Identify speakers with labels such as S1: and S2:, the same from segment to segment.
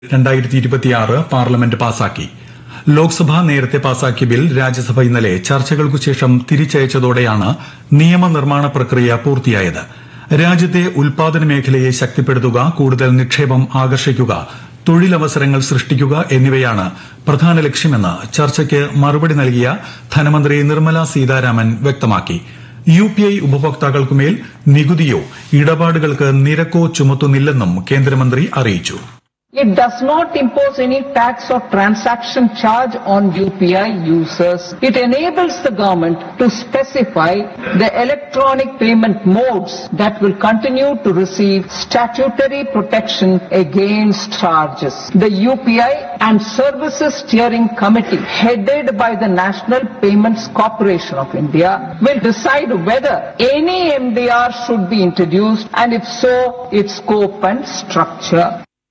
S1: രണ്ടായിരത്തി ഇരുപത്തിയാറ് പാർലമെന്റ് പാസാക്കി ലോക്സഭ നേരത്തെ പാസാക്കിയ ബിൽ രാജ്യസഭ ഇന്നലെ ചർച്ചകൾക്കു ശേഷം തിരിച്ചയച്ചതോടെയാണ് നിയമനിർമ്മാണ പ്രക്രിയ പൂർത്തിയായത് രാജ്യത്തെ ഉൽപാദന മേഖലയെ ശക്തിപ്പെടുത്തുക കൂടുതൽ നിക്ഷേപം ആകർഷിക്കുക തൊഴിലവസരങ്ങൾ സൃഷ്ടിക്കുക എന്നിവയാണ് പ്രധാന ലക്ഷ്യമെന്ന് ചർച്ചയ്ക്ക് മറുപടി നൽകിയ ധനമന്ത്രി നിർമ്മല സീതാരാമൻ വ്യക്തമാക്കി യുപിഐ ഉപഭോക്താക്കൾക്കുമേൽ നികുതിയോ ഇടപാടുകൾക്ക് നിരക്കോ ചുമത്തുന്നില്ലെന്നും കേന്ദ്രമന്ത്രി അറിയിച്ചു
S2: It does not impose any tax or transaction charge on UPI users. It enables the government to specify the electronic payment modes that will continue to receive statutory protection against charges. The UPI and Services Steering Committee, headed by the National Payments Corporation of India, will decide whether any MDR should be introduced and if so, its scope and structure.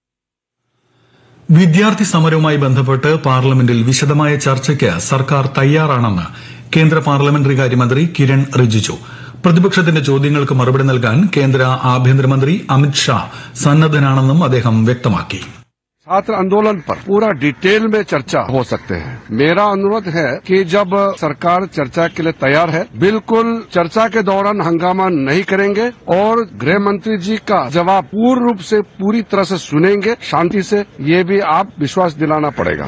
S1: വിദ്യാർത്ഥി സമരവുമായി ബന്ധപ്പെട്ട് പാർലമെന്റിൽ വിശദമായ ചർച്ചയ്ക്ക് സർക്കാർ തയ്യാറാണെന്ന് കേന്ദ്ര parliamentary കാര്യമന്ത്രി കിരൺ റിജിജു പ്രതിപക്ഷത്തിന്റെ ചോദ്യങ്ങൾക്ക് മറുപടി നൽകാൻ കേന്ദ്ര ആഭ്യന്തരമന്ത്രി അമിത് ഷാ സന്നദ്ധനാണെന്നും അദ്ദേഹം വ്യക്തമാക്കി
S3: छात्र आंदोलन पर पूरा डिटेल में चर्चा हो सकते हैं मेरा अनुरोध है कि जब सरकार चर्चा के लिए तैयार है बिल्कुल चर्चा के दौरान हंगामा नहीं करेंगे और गृह मंत्री जी का जवाब पूर्ण रूप से पूरी तरह से सुनेंगे शांति से ये भी आप विश्वास दिलाना पड़ेगा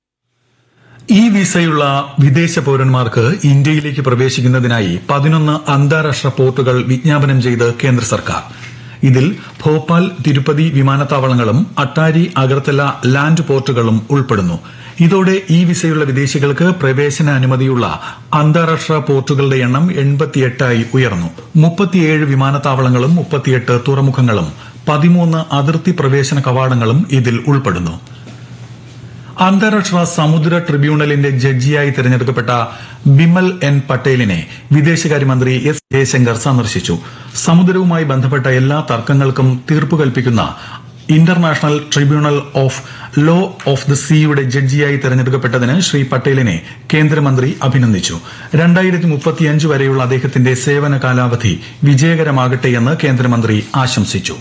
S1: ഈ വിസയുള്ള വിദേശ പൌരന്മാർക്ക് ഇന്ത്യയിലേക്ക് പ്രവേശിക്കുന്നതിനായി പതിനൊന്ന് അന്താരാഷ്ട്ര പോർട്ടുകൾ വിജ്ഞാപനം ചെയ്ത് കേന്ദ്ര സർക്കാർ ഇതിൽ ഭോപ്പാൽ തിരുപ്പതി വിമാനത്താവളങ്ങളും അട്ടാരി അഗർത്തല ലാൻഡ് പോർട്ടുകളും ഉൾപ്പെടുന്നു ഇതോടെ ഈ വിസയുള്ള വിദേശികൾക്ക് പ്രവേശന അനുമതിയുള്ള അന്താരാഷ്ട്ര പോർട്ടുകളുടെ എണ്ണം എൺപത്തിയെട്ടായി ഉയർന്നു മുപ്പത്തിയേഴ് വിമാനത്താവളങ്ങളും മുപ്പത്തിയെട്ട് തുറമുഖങ്ങളും പതിമൂന്ന് അതിർത്തി പ്രവേശന കവാടങ്ങളും ഇതിൽ ഉൾപ്പെടുന്നു അന്താരാഷ്ട്ര സമുദ്ര ട്രിബ്യൂണലിന്റെ ജഡ്ജിയായി തെരഞ്ഞെടുക്കപ്പെട്ട ബിമൽ എൻ പട്ടേലിനെ വിദേശകാര്യമന്ത്രി എസ് ജയശങ്കർ സന്ദർശിച്ചു സമുദ്രവുമായി ബന്ധപ്പെട്ട എല്ലാ തർക്കങ്ങൾക്കും തീർപ്പ് കൽപ്പിക്കുന്ന international tribunal of law of the സീയുടെ ജഡ്ജിയായി തെരഞ്ഞെടുക്കപ്പെട്ടതിന് ശ്രീ പട്ടേലിനെ കേന്ദ്രമന്ത്രി അഭിനന്ദിച്ചു രണ്ടായിരത്തി മുപ്പത്തിയഞ്ച് വരെയുള്ള അദ്ദേഹത്തിന്റെ സേവന കാലാവധി വിജയകരമാകട്ടെയെന്ന് കേന്ദ്രമന്ത്രി ആശംസിച്ചു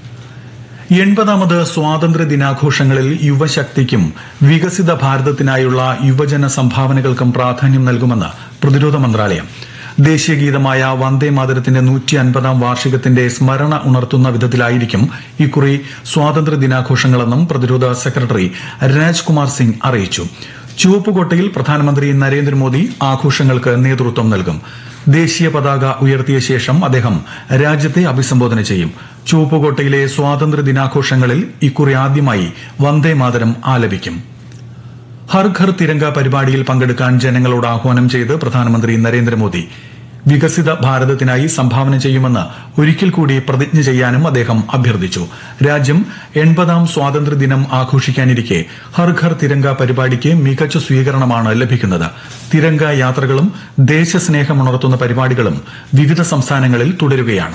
S1: എൺപതാമത് സ്വാതന്ത്ര്യ ദിനാഘോഷങ്ങളിൽ യുവശക്തിക്കും വികസിത ഭാരതത്തിനായുള്ള യുവജന സംഭാവനകൾക്കും പ്രാധാന്യം നൽകുമെന്ന് പ്രതിരോധ മന്ത്രാലയം ദേശീയ ഗീതമായ വന്ദേ മാതരത്തിന്റെ നൂറ്റി അൻപതാം വാർഷികത്തിന്റെ സ്മരണ ഉണർത്തുന്ന വിധത്തിലായിരിക്കും ഇക്കുറി സ്വാതന്ത്ര്യ ദിനാഘോഷങ്ങളെന്നും പ്രതിരോധ സെക്രട്ടറി രാജ്കുമാർ സിംഗ് അറിയിച്ചു ചുവപ്പുകോട്ടയിൽ പ്രധാനമന്ത്രി നരേന്ദ്രമോദി ആഘോഷങ്ങൾക്ക് നേതൃത്വം നൽകും ദേശീയ പതാക ഉയർത്തിയ ശേഷം അദ്ദേഹം രാജ്യത്തെ അഭിസംബോധന ചെയ്യും ചുവപ്പുകോട്ടയിലെ സ്വാതന്ത്ര്യ ദിനാഘോഷങ്ങളിൽ ഇക്കുറി ആദ്യമായി വന്ദേ മാതരം ആലപിക്കും ഹർ ഘർ തിരങ്ക പരിപാടിയിൽ പങ്കെടുക്കാൻ ജനങ്ങളോട് ആഹ്വാനം ചെയ്ത് പ്രധാനമന്ത്രി നരേന്ദ്രമോദി വികസിത ഭാരതത്തിനായി സംഭാവന ചെയ്യുമെന്ന് ഒരിക്കൽ കൂടി പ്രതിജ്ഞ ചെയ്യാനും അദ്ദേഹം അഭ്യർത്ഥിച്ചു രാജ്യം എൺപതാം സ്വാതന്ത്ര്യ ദിനം ആഘോഷിക്കാനിരിക്കെ ഹർ ഘർ തിരങ്ക പരിപാടിക്ക് മികച്ച സ്വീകരണമാണ് ലഭിക്കുന്നത് തിരങ്ക യാത്രകളും ദേശസ്നേഹമുണർത്തുന്ന പരിപാടികളും വിവിധ സംസ്ഥാനങ്ങളിൽ തുടരുകയാണ്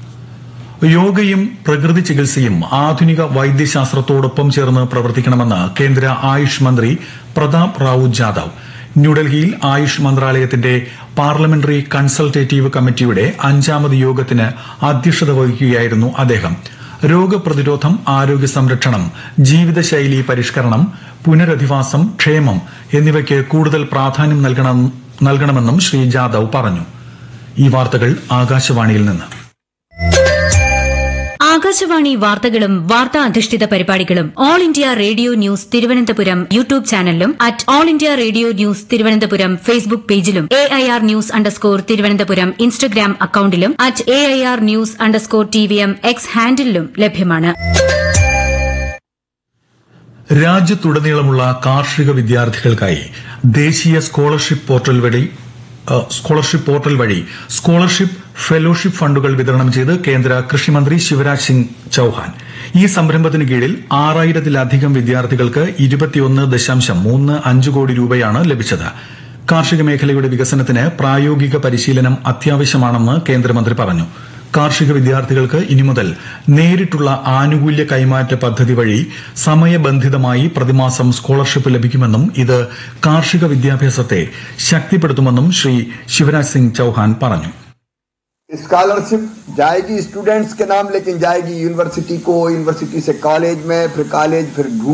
S1: യോഗയും പ്രകൃതി ചികിത്സയും ആധുനിക വൈദ്യശാസ്ത്രത്തോടൊപ്പം ചേർന്ന് പ്രവർത്തിക്കണമെന്ന് കേന്ദ്ര ആയുഷ് മന്ത്രി പ്രതാപ് റാവു ജാദവ് ന്യൂഡൽഹിയിൽ ആയുഷ് മന്ത്രാലയത്തിന്റെ പാർലമെന്ററി കൺസൾട്ടേറ്റീവ് കമ്മിറ്റിയുടെ അഞ്ചാമത് യോഗത്തിന് അധ്യക്ഷത വഹിക്കുകയായിരുന്നു അദ്ദേഹം രോഗപ്രതിരോധം ആരോഗ്യ സംരക്ഷണം ജീവിതശൈലി പരിഷ്കരണം പുനരധിവാസം ക്ഷേമം എന്നിവയ്ക്ക് കൂടുതൽ പ്രാധാന്യം നൽകണം നൽകണമെന്നും ശ്രീ ജാദവ് പറഞ്ഞു ഈ വാർത്തകൾ ആകാശവാണിയിൽ നിന്ന്
S4: ആകാശവാണി വാർത്തകളും വാർത്താ അധിഷ്ഠിത പരിപാടികളും all India radio news Thiruvananthapuram YouTube ചാനലിലും at all India radio news Thiruvananthapuram Facebook പേജിലും A I R news underscore Thiruvananthapuram Instagram അക്കൌണ്ടിലും at A I R news underscore T V M X ഹാൻഡിലും ലഭ്യമാണ്
S1: രാജ്യത്തുടനീളമുള്ള കാർഷിക വിദ്യാർത്ഥികൾക്കായി ദേശീയ സ്കോളർഷിപ്പ് പോർട്ടൽ വഴി ഏഹ്, സ്കോളർഷിപ്പ് പോർട്ടൽ വഴി സ്കോളർഷിപ്പ് ഫെലോഷിപ്പ് ഫണ്ടുകൾ വിതരണം ചെയ്ത് കേന്ദ്ര കൃഷിമന്ത്രി ശിവരാജ് സിംഗ് ചൌഹാൻ ഈ സംരംഭത്തിന് കീഴിൽ ആറായിരത്തിലധികം വിദ്യാർത്ഥികൾക്ക് ഇരുപത്തിയൊന്ന് ദശാംശം മൂന്ന് അഞ്ച് കോടി രൂപയാണ് ലഭിച്ചത് കാർഷിക മേഖലയുടെ വികസനത്തിന് പ്രായോഗിക പരിശീലനം അത്യാവശ്യമാണെന്ന് കേന്ദ്രമന്ത്രി പറഞ്ഞു കാർഷിക വിദ്യാർത്ഥികൾക്ക് ഇനി മുതൽ നേരിട്ടുള്ള ആനുകൂല്യ കൈമാറ്റ പദ്ധതി വഴി സമയബന്ധിതമായി പ്രതിമാസം സ്കോളർഷിപ്പ് ലഭിക്കുമെന്നും ഇത് കാർഷിക വിദ്യാഭ്യാസത്തെ ശക്തിപ്പെടുത്തുമെന്നും ശ്രീ ശിവരാജ് സിംഗ് ചൌഹാൻ പറഞ്ഞു
S5: स्कॉलरशिप जाएगी स्टूडेंट्स के नाम लेकिन जाएगी यूनिवर्सिटी को यूनिवर्सिटी से कॉलेज में फिर कॉलेज फिर ढूंढ